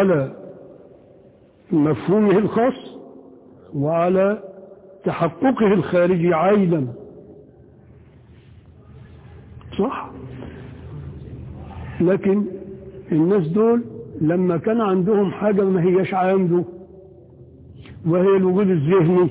على مفهومه الخاص وعلى تحققه الخارجي عينا صح لكن الناس دول لما كان عندهم حاجة ما هيش عنده وهي الوجود الذهني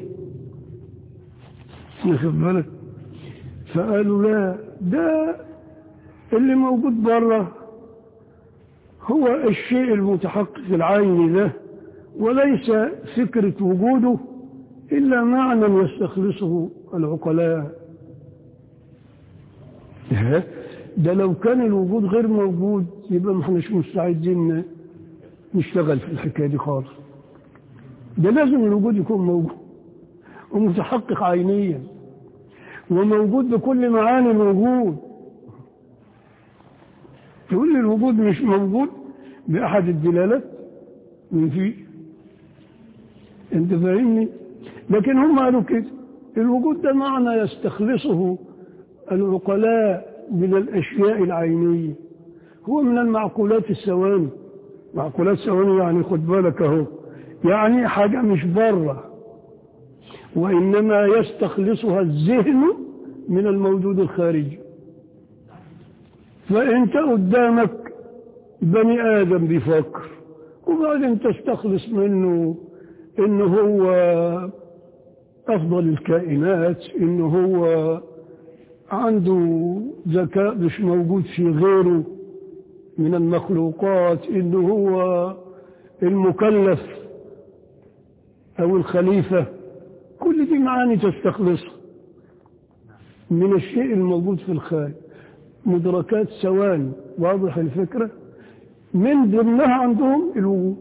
واخد بالك فقالوا لا ده اللي موجود بره هو الشيء المتحقق العيني ده وليس فكرة وجوده إلا معنى يستخلصه العقلاء ده لو كان الوجود غير موجود يبقى ما احناش مستعدين نشتغل في الحكاية دي خالص ده لازم الوجود يكون موجود ومتحقق عينيا وموجود بكل معاني الوجود تقول لي الوجود مش موجود بأحد الدلالات من فيه انت فاهمني لكن هم قالوا كده الوجود ده معنى يستخلصه العقلاء من الأشياء العينية هو من المعقولات الثواني معقولات ثواني يعني خد بالك اهو يعني حاجة مش بره وإنما يستخلصها الذهن من الموجود الخارجي فأنت قدامك بني آدم بيفكر وبعدين تستخلص منه إنه هو أفضل الكائنات إنه هو عنده ذكاء مش موجود في غيره من المخلوقات إنه هو المكلف أو الخليفة كل دي معاني تستخلصها من الشيء الموجود في الخارج مدركات ثواني واضح الفكرة من ضمنها عندهم الوجود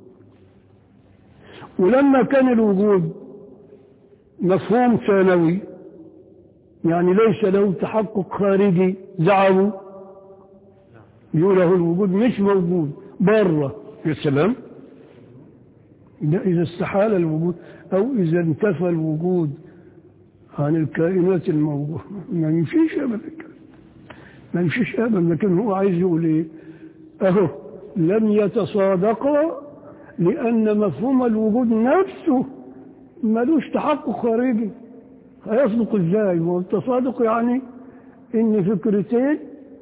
ولما كان الوجود مفهوم ثانوي يعني ليس له تحقق خارجي زعموا يقول له الوجود مش موجود بره يا سلام ده إذا استحال الوجود أو إذا انتفى الوجود عن الكائنات الموجودة ما يمشيش أبدا ما يمشيش أبدا لكن هو عايز يقول إيه أهو لم يتصادقا لأن مفهوم الوجود نفسه ملوش تحقق خارجي هيصدق ازاي والتصادق يعني ان فكرتين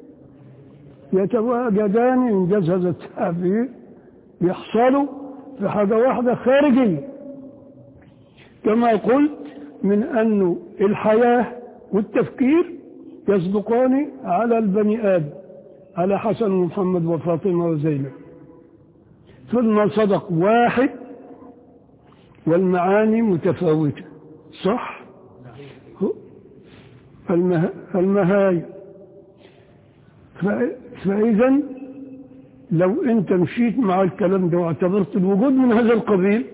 يتواجدان ان جاز هذا التعبير يحصلوا في حاجة واحدة خارجية كما قلت من أن الحياة والتفكير يصدقان على البني آدم على حسن ومحمد وفاطمة وزينب ثم صدق واحد والمعاني متفاوتة صح المه... المهاية ف... فإذا لو أنت مشيت مع الكلام ده واعتبرت الوجود من هذا القبيل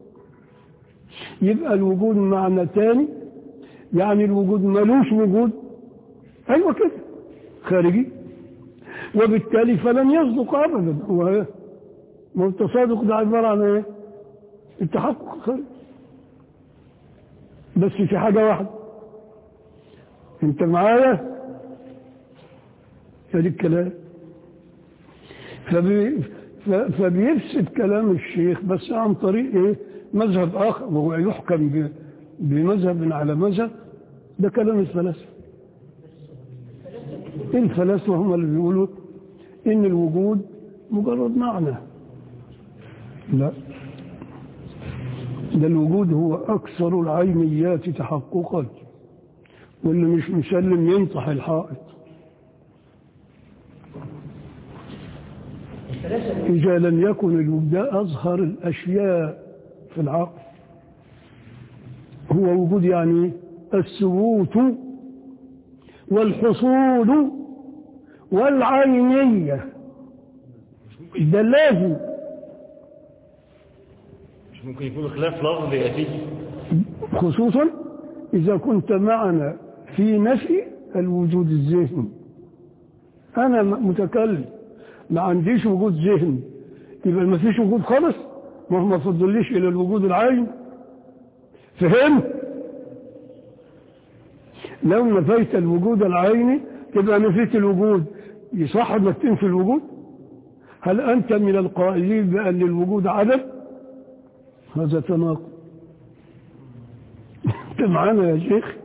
يبقى الوجود معنى تاني يعني الوجود ملوش وجود أيوة كده خارجي وبالتالي فلن يصدق أبدا هو ما التصادق ده عبارة عن ايه التحقق الخارجي بس في حاجة واحدة انت معايا هذه الكلام فبي فبيفسد كلام الشيخ بس عن طريق ايه مذهب اخر وهو يحكم بمذهب على مذهب ده كلام الفلاسفه الفلاسفه هم اللي بيقولوا ان الوجود مجرد معنى لا ده الوجود هو اكثر العينيات تحققا واللي مش مسلم ينطح الحائط إذا لم يكن الوجود أظهر الأشياء في العقل هو وجود يعني الثبوت والحصول والعينية ده لازم مش ممكن يكون خلاف لفظ يأتي خصوصا إذا كنت معنا في نفي الوجود الذهني أنا متكلم ما عنديش وجود ذهني يبقى ما فيش وجود خالص ما هو ما فضليش إلى الوجود العين فهمت لو نفيت الوجود العيني تبقى نفيت الوجود يصح انك تنفي الوجود هل أنت من القائلين بأن الوجود عدم هذا تناقض أنت معانا يا شيخ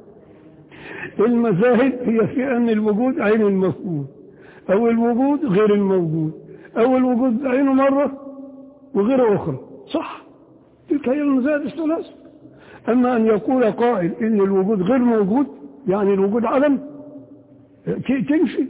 المذاهب هي في أن الوجود عين المفقود أو الوجود غير الموجود أو الوجود عينه مرة وغير أخرى صح تلك هي المذاهب الثلاثة أما أن يقول قائل إن الوجود غير موجود يعني الوجود عدم تمشي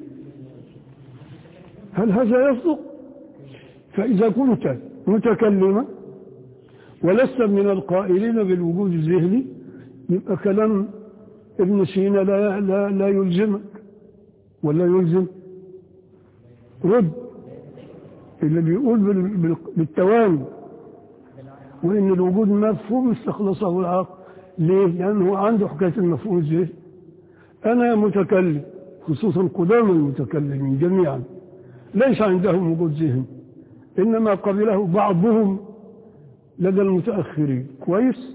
هل هذا يصدق فإذا كنت متكلما ولست من القائلين بالوجود الذهني يبقى كلام ابن سينا لا, لا, لا يلزمك ولا يلزم رد اللي بيقول بالتواني وإن الوجود مفهوم استخلصه العقل ليه؟ لأنه عنده حكاية المفهوم الذهني أنا متكلم خصوصا قدام المتكلمين جميعا ليس عندهم وجود ذهن إنما قبله بعضهم لدى المتأخرين كويس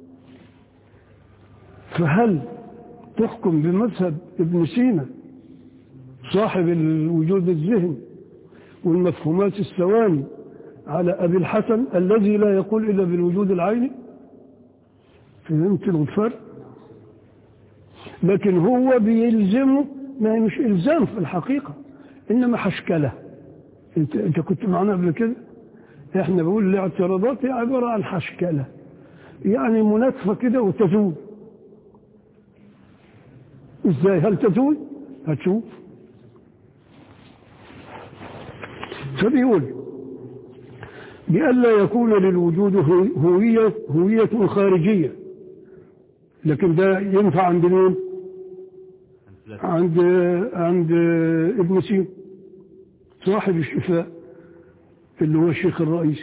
فهل تحكم بمذهب ابن سينا صاحب الوجود الذهني والمفهومات الثواني على أبي الحسن الذي لا يقول إلا بالوجود العيني فهمت الفرق لكن هو بيلزمه ما هي مش إلزام في الحقيقة إنما حشكلة انت, انت كنت معنا قبل كده احنا بقول الاعتراضات هي عبارة عن حشكلة يعني مناكفة كده وتزول ازاي هل تزول هتشوف فبيقول بألا يكون للوجود هوية هوية خارجية لكن ده ينفع عند مين عند عند ابن سينا صاحب الشفاء اللي هو الشيخ الرئيس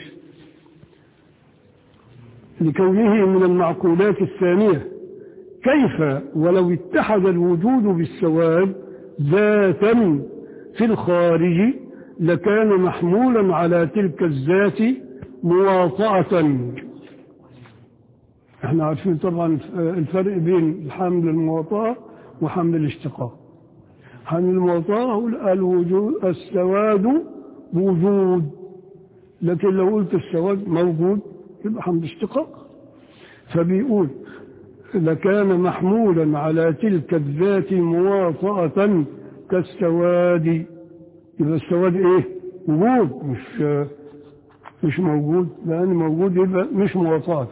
لكونه من المعقولات الثانية كيف ولو اتحد الوجود بالسواد ذاتا في الخارج لكان محمولا على تلك الذات مواطعة احنا عارفين طبعا الفرق بين الحمل المواطعة وحمل الاشتقاق حمل المواطعة هو الوجود السواد وجود لكن لو قلت السواد موجود يبقى حمل اشتقاق فبيقول لكان محمولا على تلك الذات مواطأة كالسواد يبقى السواد ايه وجود مش مش موجود لأن موجود يبقى مش مواطأة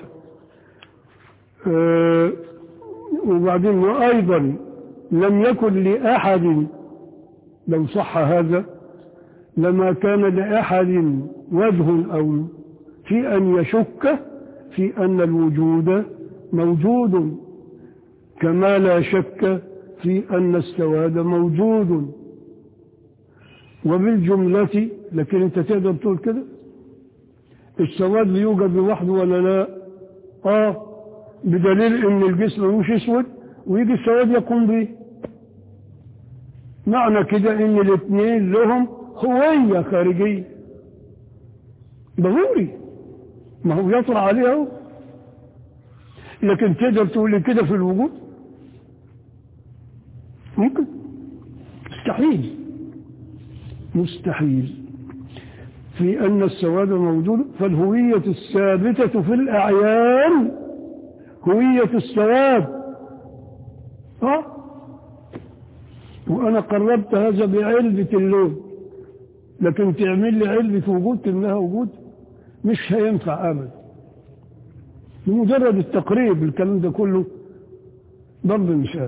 أه وبعدين وأيضا لم يكن لأحد لو صح هذا لما كان لأحد وجه أو في أن يشك في أن الوجود موجود كما لا شك في أن السواد موجود وبالجملة لكن انت تقدر تقول كده السواد بيوجد لوحده ولا لا اه بدليل ان الجسم مش اسود ويجي السواد يقوم به معنى كده ان الاثنين لهم هوية خارجية ضروري ما هو يطلع عليها لكن تقدر تقول لي كده في الوجود ممكن مستحيل مستحيل في أن السواد موجود فالهوية الثابتة في الأعيان هوية السواد ها وأنا قربت هذا بعلبة اللون لكن تعمل لي علبة وجود تملاها وجود مش هينفع أبدا بمجرد التقريب الكلام ده كله ضرب مثال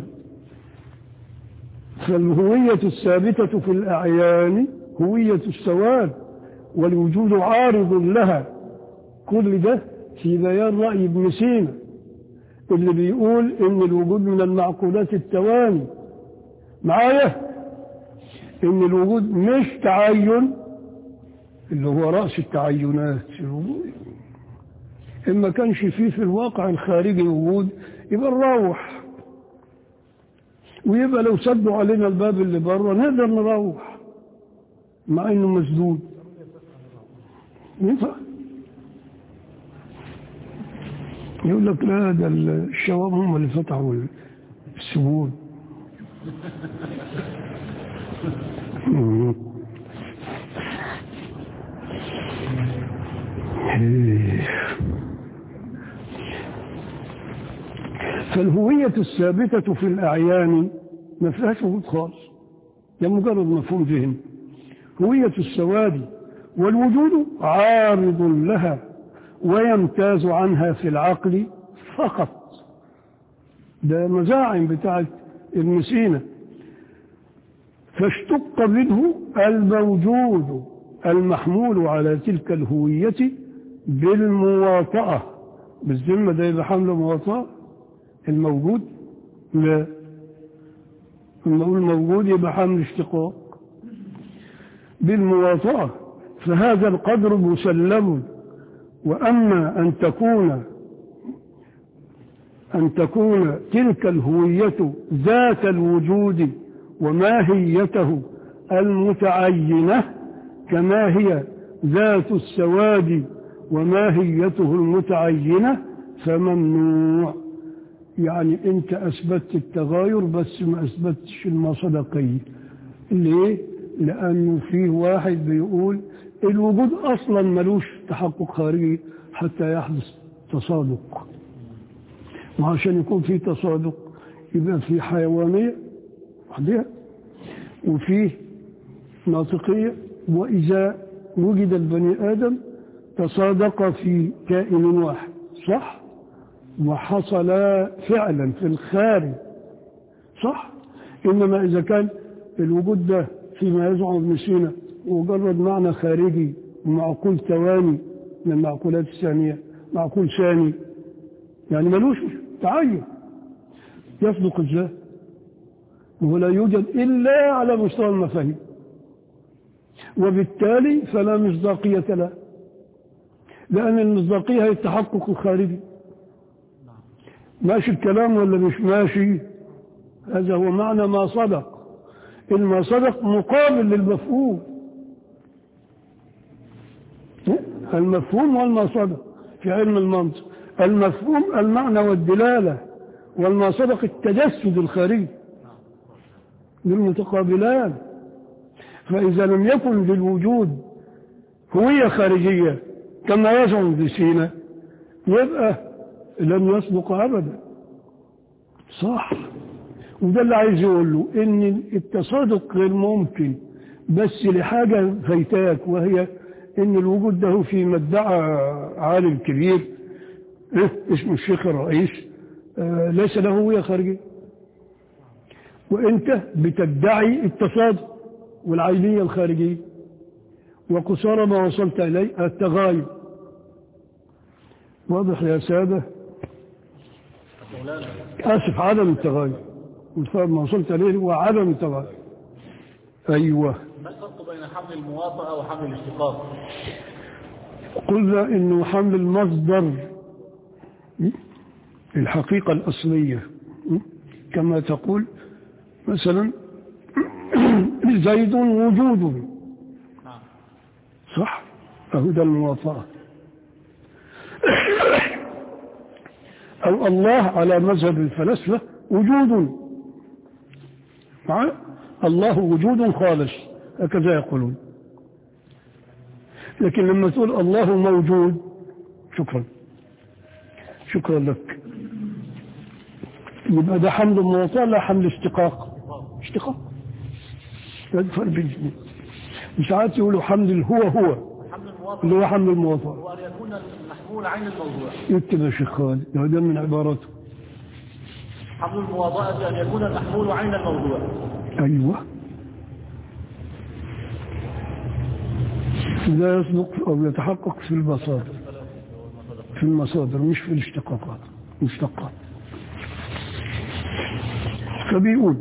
فالهوية الثابتة في الأعيان هوية السواد والوجود عارض لها كل ده في بيان رأي ابن سينا اللي بيقول ان الوجود من المعقولات التواني معايا ان الوجود مش تعين اللي هو رأس التعينات إن ما كانش فيه في الواقع الخارجي وجود يبقى نروح ويبقى لو سدوا علينا الباب اللي بره نقدر نروح مع انه مسدود ينفع يقول لك لا ده الشباب هم اللي فتحوا السجون فالهوية الثابتة في الأعيان ما فيهاش وجود خالص هي مجرد مفهوم ذهني هوية السواد والوجود عارض لها ويمتاز عنها في العقل فقط ده مزاعم بتاعت ابن سينا فاشتق منه الموجود المحمول على تلك الهوية بالمواطأة بالذمة ده يبقى حمل مواطأة الموجود لا لما نقول موجود يبقى حمل اشتقاق بالمواطأة فهذا القدر مسلم وأما أن تكون أن تكون تلك الهوية ذات الوجود وماهيته المتعينة كما هي ذات السواد وماهيته المتعينة فممنوع يعني انت اثبتت التغاير بس ما اثبتش المصدقية ليه لانه في واحد بيقول الوجود اصلا ملوش تحقق خارجي حتى يحدث تصادق وعشان يكون في تصادق يبقى في حيوانية وحدها وفيه ناطقية وإذا وجد البني آدم تصادق في كائن واحد صح وحصل فعلا في الخارج صح إنما إذا كان الوجود ده فيما يزعم ابن سينا مجرد معنى خارجي ومعقول ثواني من المعقولات الثانية معقول ثاني يعني ملوش تعين يصدق ازاي وهو لا يوجد إلا على مستوى المفاهيم وبالتالي فلا مصداقية له لأن المصداقية هي التحقق الخارجي ماشي الكلام ولا مش ماشي هذا هو معنى ما صدق الما صدق مقابل للمفهوم المفهوم والما صدق في علم المنطق المفهوم المعنى والدلالة والما صدق التجسد الخارجي للمتقابلان فإذا لم يكن للوجود هوية خارجية كما يزعم ابن سينا يبقى لم يصدق أبدا صح وده اللي عايز يقول له ان التصادق غير ممكن بس لحاجة فايتاك وهي ان الوجود ده في مدعى عالم كبير إيه اسمه الشيخ الرئيس آه ليس له هوية خارجية وانت بتدعي التصادق والعينية الخارجية وقصارى ما وصلت إليه التغاير واضح يا سادة آسف عدم التغاير ما وصلت إليه هو عدم التغاير أيوة ما الفرق بين حمل المواطأة وحمل الاشتقاق قلنا إنه حمل المصدر الحقيقة الأصلية كما تقول مثلا زيد وجود صح فهو ده المواطأة أو الله على مذهب الفلاسفة وجود مع الله وجود خالص هكذا يقولون لكن لما تقول الله موجود شكرا شكرا لك يبقى ده حمل المواطأة لا حمل اشتقاق اشتقاق هذا الفرق بين الاثنين ساعات يقولوا حمل الهو هو حمل المواطأة اللي هو حمل المواطأة هو أن يكون المحمول عين الموضوع يكتب يا شيخ خالد هذا من عباراته حمل المواطأة أن يكون المحمول عين الموضوع أيوة لا يصدق أو يتحقق في المصادر في المصادر مش في الاشتقاقات مشتقات فبيقول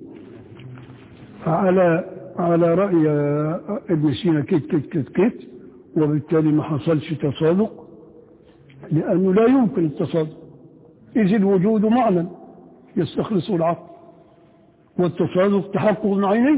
على على رأي ابن سينا كت كت كت كت وبالتالي ما حصلش تصادق لأنه لا يمكن التصادق إذ الوجود معنى يستخلص العقل والتصادق تحقق عيني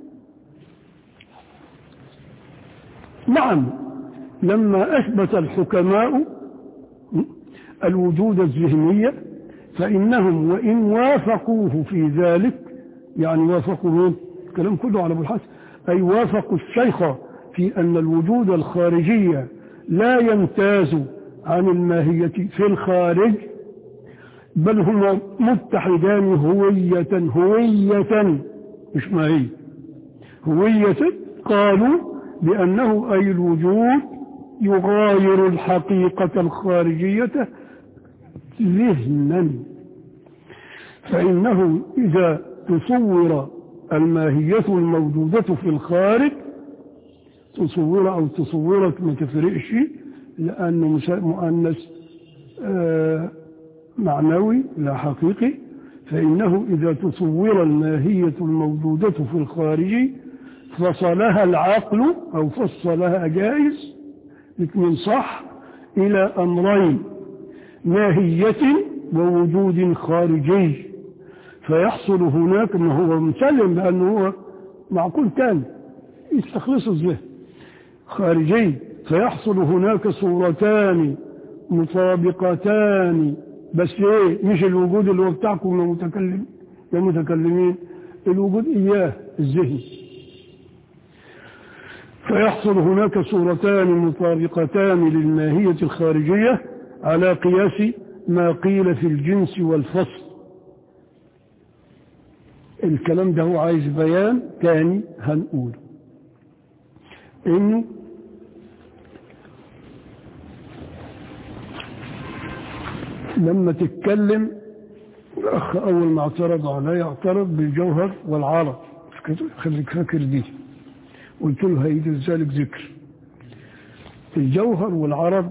نعم لما أثبت الحكماء الوجود الذهني فإنهم وإن وافقوه في ذلك يعني وافقوا مين الكلام كله على ابو الحسن أي وافقوا الشيخ في أن الوجود الخارجي لا يمتاز عن الماهية في الخارج بل هما متحدان هوية هوية مش ماهية هوية قالوا بأنه أي الوجود يغاير الحقيقة الخارجية ذهنا فإنه إذا تصور الماهية الموجودة في الخارج تصور أو تصورت ما تفرقش لأنه مؤنث آه معنوي لا حقيقي فإنه إذا تصور الماهية الموجودة في الخارج فصلها العقل أو فصلها جائز الاثنين صح إلى أمرين ماهية ووجود خارجي فيحصل هناك ما هو مسلم بأنه هو معقول تاني يستخلص الذهن خارجي فيحصل هناك صورتان مطابقتان بس ايه مش الوجود اللي هو بتاعكم يا متكلم يا متكلمين الوجود اياه الذهن فيحصل هناك صورتان مطابقتان للماهية الخارجية على قياس ما قيل في الجنس والفصل الكلام ده هو عايز بيان تاني هنقوله انه لما تتكلم الأخ أول ما اعترض علي اعترض بالجوهر والعرض خليك فاكر دي قلت له هيجي ذلك ذكر الجوهر والعرض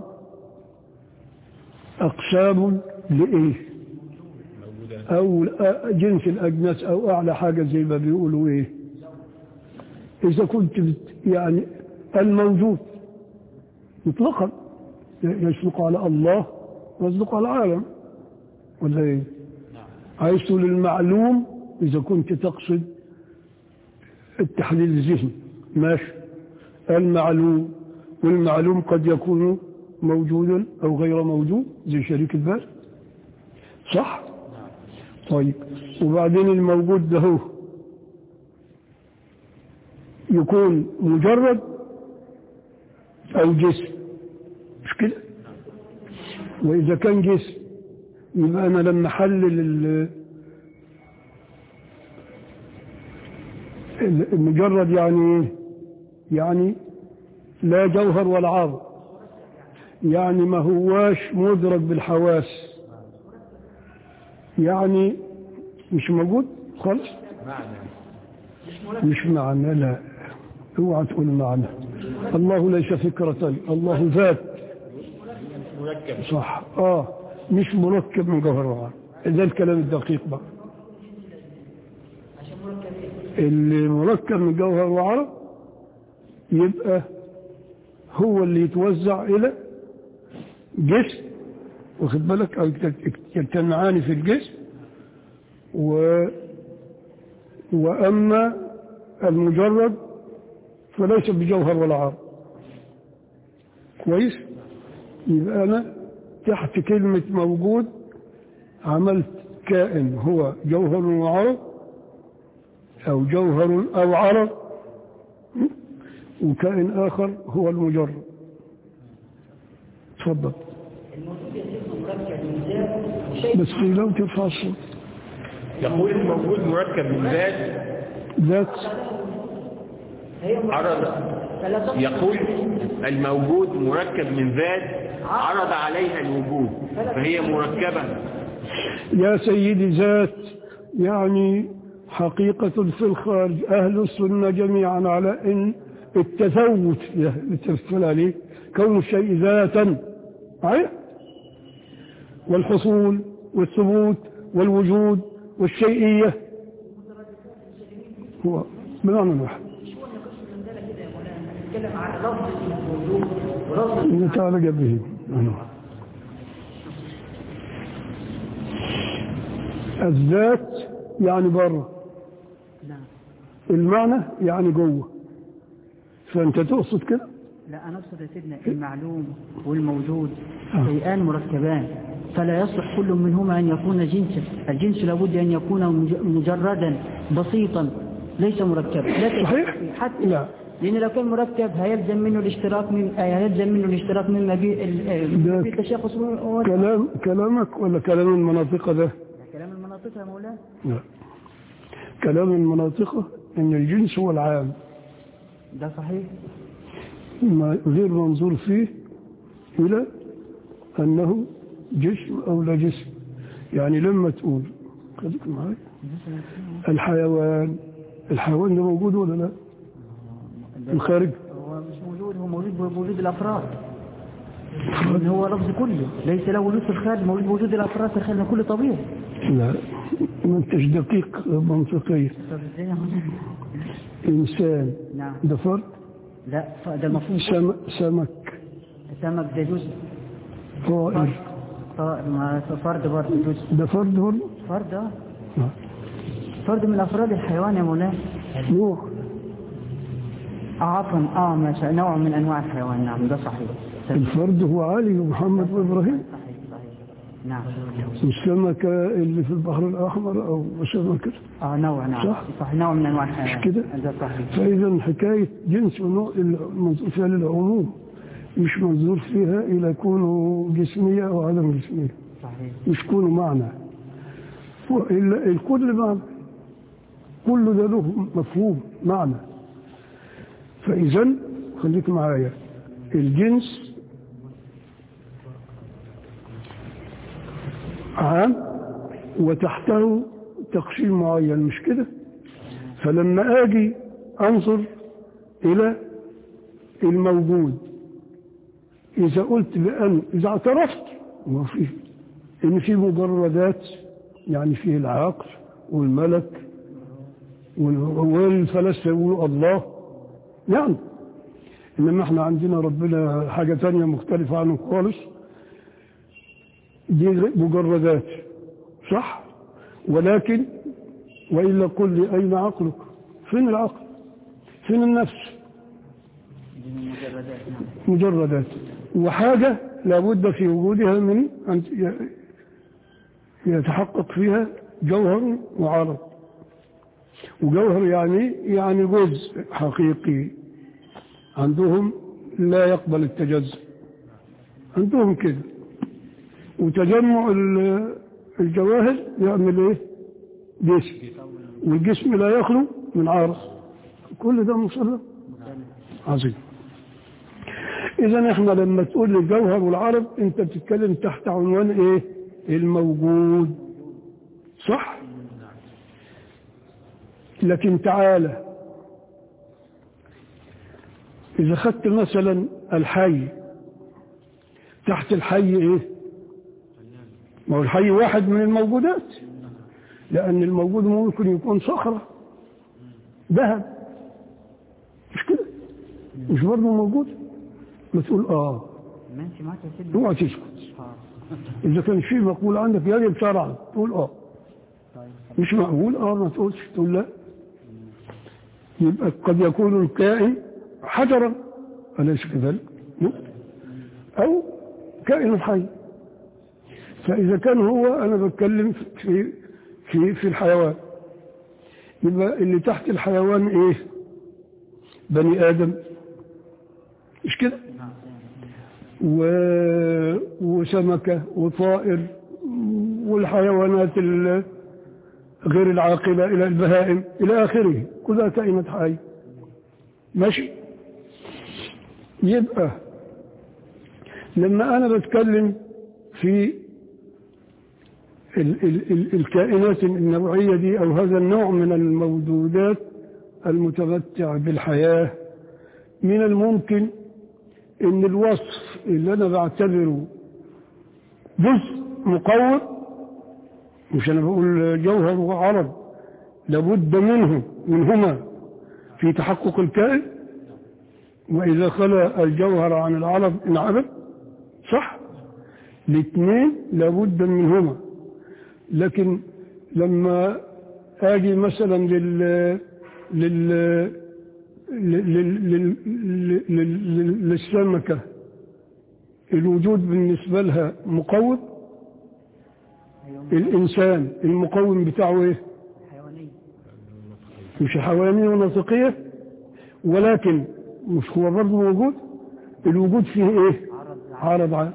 أقسام لإيه أو جنس الأجناس أو أعلى حاجة زي ما بيقولوا إيه إذا كنت يعني الموجود مطلقا يسلق على الله ويصدق على العالم ولا ايه عايز تقول المعلوم اذا كنت تقصد التحليل الذهني ماشي المعلوم والمعلوم قد يكون موجودا او غير موجود زي شريك البال صح طيب وبعدين الموجود ده هو يكون مجرد او جسم مش كده وإذا كان جسم يبقى أنا لما حلل المجرد يعني يعني لا جوهر ولا عرض يعني ما هواش مدرك بالحواس يعني مش موجود خالص مش معنى لا اوعى تقول معنى الله ليس فكرة الله ذات مركب صح اه مش مركب من جوهر وعرض ده الكلام الدقيق بقى اللي مركب من جوهر وعرض يبقى هو اللي يتوزع الى جسم واخد بالك او يجتمعان في الجسم و واما المجرد فليس بجوهر ولا عرض كويس يبقى أنا تحت كلمة موجود عملت كائن هو جوهر وعرض أو جوهر أو عرض وكائن آخر هو المجرد تفضل بس لو ترفع الصوت يقول الموجود مركب من ذات ذات عرض يقول الموجود مركب من ذات عرض عليها الوجود فهي مركبة يا سيدي ذات يعني حقيقة في الخارج أهل السنة جميعا على أن التثوت التفصيل عليه كون الشيء ذاتا عين والحصول والثبوت والوجود والشيئية هو بمعنى واحد نتكلم عن لفظ الوجود ولفظ نتعالج به الذات يعني بره لا المعنى يعني جوه فانت تقصد كده لا أنا أقصد يا سيدنا المعلوم والموجود آه. شيئان مركبان فلا يصلح كل منهما أن يكون جنسا الجنس لابد أن يكون مج- مجردا بسيطا ليس مركبا لكن صحيح حتى لا لأن لو كان مركب هيلزم منه الاشتراك من آه، هيلزم منه الاشتراك مما بي ال- ده آه، في التشخص و- و- كلام كلامك ولا كلام المناطق ده كلام المناطق يا مولانا لا كلام المناطق ان الجنس هو العام ده صحيح ما غير منظور فيه إلى أنه جسم أو لا جسم يعني لما تقول خليك معايا الحيوان الحيوان ده موجود ولا لا في الخارج هو مش موجود هو موجود بوجود الأفراد لأن هو لفظ كله ليس له وجود في الخارج موجود بوجود الأفراد في الخارج كل طبيعي لا ما انتش دقيق منطقيا طب ازاي يا مولانا؟ إنسان نعم ده فرد لا ف- ده المفهوم سم... سمك سمك ده جزء طائر طائر ما فرد برضه جزء ده فرد برضه فرد اه نعم. فرد من أفراد الحيوان يا مولانا نوع اه عفوا اه ماشي نوع من أنواع الحيوان نعم ده صحيح الفرد هو علي ومحمد وإبراهيم صحيح صحيح نعم والسمكة اللي في البحر الأحمر أو سمكة اه نوع نعم صح. صح نوع من أنواع الحيوان مش كده؟ ده صحيح فإذا حكاية جنس ونوع المنظور فيها للعموم مش منظور فيها إلى كونه جسمية أو عدم جسمية صحيح مش كونه معنى وإلا الكل معنى كل ده له مفهوم معنى فإذا خليك معايا الجنس عام وتحته تقسيم معين مش كده فلما اجي انظر الى الموجود اذا قلت بان اذا اعترفت ما فيه ان في مجردات يعني فيه العقل والملك وال- والفلاسفه يقولوا الله نعم انما احنا عندنا ربنا حاجه تانية مختلفه عنه خالص دي مجردات صح ولكن وإلا قل لي أين عقلك فين العقل فين النفس دي من مجردات نعم مجردات وحاجة لابد في وجودها من أن ي- يتحقق فيها جوهر وعرض وجوهر يعني يعني جزء حقيقي عندهم لا يقبل التجزؤ عندهم كده وتجمع ال- الجواهر يعمل ايه جسم والجسم لا يخلو من عارض كل ده مسلم عظيم اذا احنا لما تقول الجوهر والعرض انت بتتكلم تحت عنوان ايه الموجود صح لكن تعالى اذا خدت مثلا الحي تحت الحي ايه ما هو الحي واحد من الموجودات لأن الموجود ممكن يكون صخرة ذهب مش كده مش برضه موجود ما تقول اه ماشي معاك يا سيدي اوعى تسكت آه. إذا كان شيء مقبول عندك يجب شرعا تقول اه طيب مش مقبول اه ما تقولش تقول لا يبقى قد يكون الكائن حجرا أليس كذلك؟ لا. أو كائن حي فإذا كان هو أنا بتكلم في في في الحيوان يبقى اللي تحت الحيوان إيه؟ بني آدم مش كده؟ و... وسمكة وطائر والحيوانات ال- غير العاقلة إلى البهائم إلى آخره كلها كائنات حية ماشي يبقى لما أنا بتكلم في ال ال ال الكائنات النوعية دي أو هذا النوع من الموجودات المتمتع بالحياة من الممكن ان الوصف اللي انا بعتبره جزء مقوم مش انا بقول جوهر وعرض لابد منه منهما في تحقق الكائن واذا خلا الجوهر عن العرض انعدم صح الاثنين لابد منهما لكن لما اجي مثلا لل لل لل- لل- لل- لل- للسمكة الوجود بالنسبة لها مقوم الإنسان المقوم بتاعه إيه حيوانية مش حيوانية ونطقية ولكن مش هو برضه موجود الوجود فيه ايه عرض عام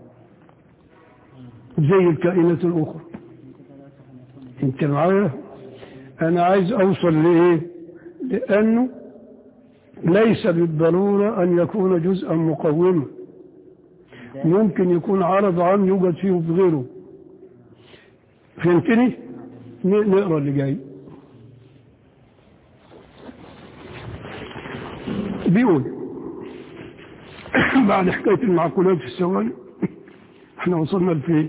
زي الكائنات الاخرى انت معايا انا عايز اوصل لايه لانه ليس بالضرورة ان يكون جزءا مقوما ممكن يكون عرض عام يوجد فيه بغيره فهمتني ن- نقرا اللي جاي بيقول بعد حكاية المعقولات في الثواني احنا وصلنا لفين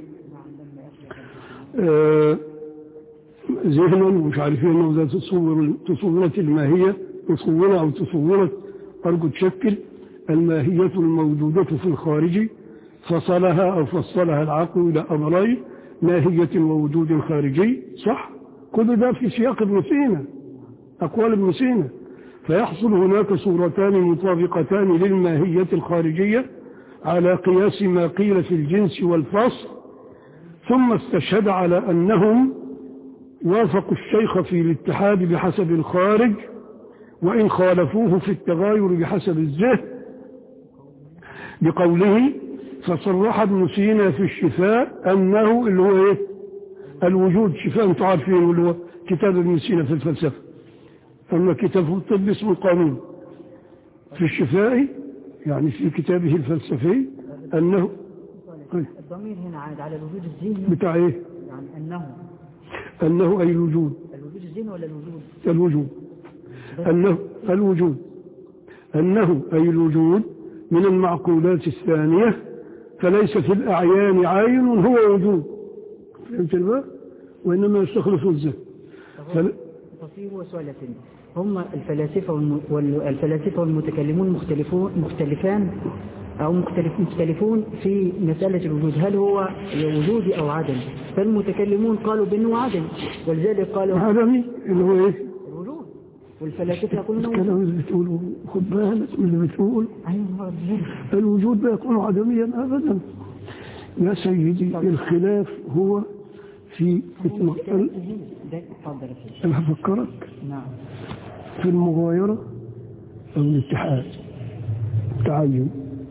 آه، ذهنا ومش عارفين انه اذا تصور تصورت الماهية تصورة او تصورت ارجو تشكل الماهية الموجودة في الخارج فصلها او فصلها العقل الى امرين ماهية ووجود خارجي صح كل ده في سياق ابن سينا اقوال ابن سينا فيحصل هناك صورتان مطابقتان للماهية الخارجية على قياس ما قيل في الجنس والفصل ثم استشهد على أنهم وافقوا الشيخ في الاتحاد بحسب الخارج وإن خالفوه في التغاير بحسب الذهن بقوله فصرح ابن سينا في الشفاء أنه اللي هو إيه الوجود شفاء انتم عارفين اللي هو كتاب ابن سينا في الفلسفة أما كتاب الطب اسمه القانون في الشفاء يعني في كتابه الفلسفي أنه الضمير هنا عاد على الوجود الذهني بتاع إيه يعني أنه أنه أي الوجود الوجود الذهني ولا الوجود الوجود أنه الوجود أنه أي الوجود من المعقولات الثانية فليس في الأعيان عين هو وجود فهمت الباب وإنما يستخلص الذهن فل... تصير وسؤالة هم الفلاسفة والم... والفلاسفة والمتكلمون مختلفون مختلفان أو مختلف مختلفون في مسألة الوجود هل هو وجودي أو عدم فالمتكلمون قالوا بأنه عدم ولذلك قالوا عدمي اللي هو إيه الوجود والفلاسفة يقولون وجود. الكلام اللي بتقوله خد بالك من اللي بتقول أيوة هو الذهن. الوجود لا يكون عدميا أبدا يا سيدي الخلاف هو في ال- ده اتفضل يا سيدي أنا هفكرك نعم في المغايرة أو الاتحاد تعين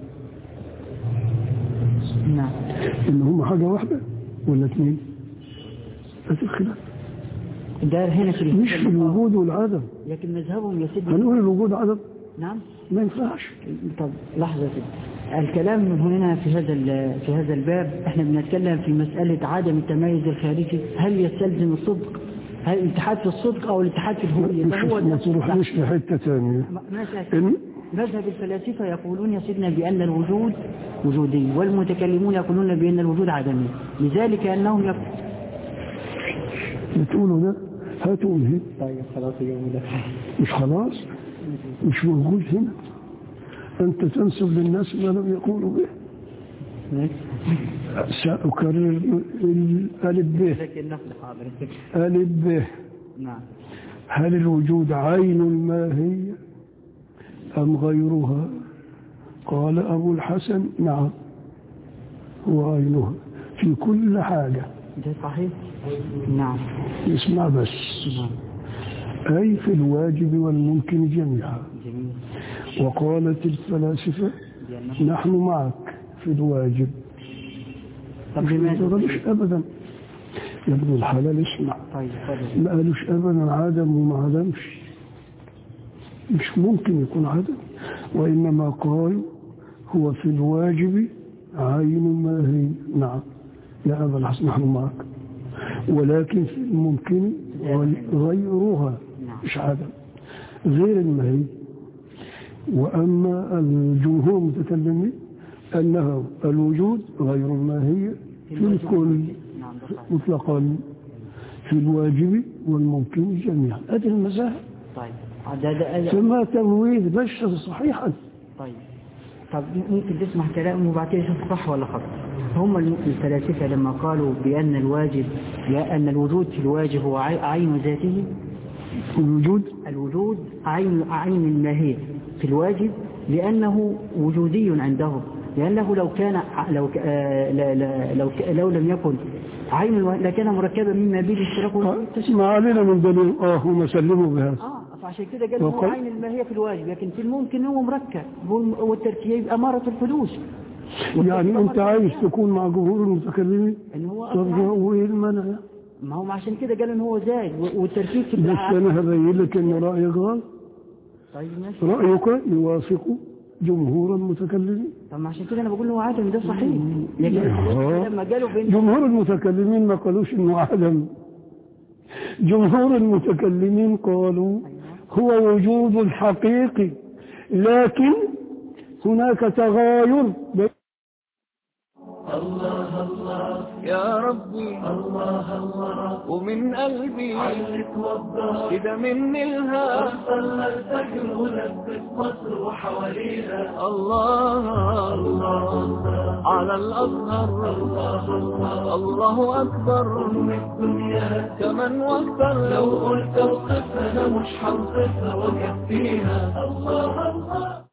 نعم إن هم حاجة واحدة ولا اثنين بس الخلاف ده هنا في مش في الوجود والعدم لكن مذهبهم يا سيدي هنقول الوجود عدم نعم ما ينفعش طب لحظة كده الكلام من هنا في هذا ال- في هذا الباب احنا بنتكلم في مسألة عدم التميز الخارجي هل يستلزم الصدق هل الاتحاد في الصدق او الاتحاد في الهوية مش فهو ما تروحوش لحتة ثانية ما- ماشي يا سيدي. إن مذهب الفلاسفة يقولون يا سيدنا بأن الوجود وجودي والمتكلمون يقولون بأن الوجود عدمي لذلك أنهم يقولون بتقولوا ده هاتوا من هنا طيب خلاص يا ده مش خلاص مش موجود هنا أنت تنسب للناس ما لم يقولوا به سأكرر الألف ب لكن نفس حاضر ألف ب نعم هل الوجود عين الماهية أم غيرها قال أبو الحسن نعم هو عينها في كل حاجة ده صحيح نعم اسمع بس نعم أي في الواجب والممكن جميعا جميل وقالت الفلاسفة لأنه نحن معك في الواجب طب مش لماذا مش أبدا يا ابن الحلال اسمع طيب اتفضل ما قالوش أبدا عدم وما عدمش مش ممكن يكون عدم وإنما قالوا هو في الواجب عين ما هي نعم يا أبا الحسن نحن معك ولكن في الممكن غيرها نعم مش عدم غير المهي وأما الجمهور المتكلمين أنه الوجود غير الماهية في الكل نعم ده صحيح مطلقا في الواجب والممكن جميعا هذه المذاهب طيب ده ده ثم تمويل بشر صحيحا طيب طب ممكن تسمع كلامه وبعد كده تشوف صح ولا خطأ هم الم- الفلاسفة لما قالوا بأن الواجب أن الوجود في الواجب هو عي- عين ذاته الوجود الوجود عين عين الماهية في الواجب لأنه وجودي عندهم لأنه لو كان ع- لو ك- آه، لا- لا- لو ك- لو لم يكن عين الوا- لكان مركبا مما به اشتراك والوجود. ما علينا من دليل اه هم سلموا بهذا اه فعشان كده قال هو وقال- عين الماهية في الواجب لكن في الممكن هو مركب هو- والتركيب أمارة الحدوث يعني انت عايز تكون مع جمهور المتكلمين ان هو طب أصلاً- وايه المنع ما هو عشان كده قال ان هو زايد و- والتركيب في بس الأعراف. انا هبين لك ان رايك غلط طيب ماشي رايك يوافق جمهور المتكلمين طب ما عشان كده انا بقول له عدم ده صحيح لكن آه. لما قالوا بين جمهور المتكلمين ما قالوش انه عدم جمهور المتكلمين قالوا هو وجود حقيقي لكن هناك تغاير بين يا ربي الله الله ومن قلبي كده مني الهام صلى الفجر ولبس مصر وحواليها الله الله على الأزهر الله الله أكبر أم الدنيا كمن واكبر لو قلت اوصفها أنا مش هوصفها وكفيها الله الله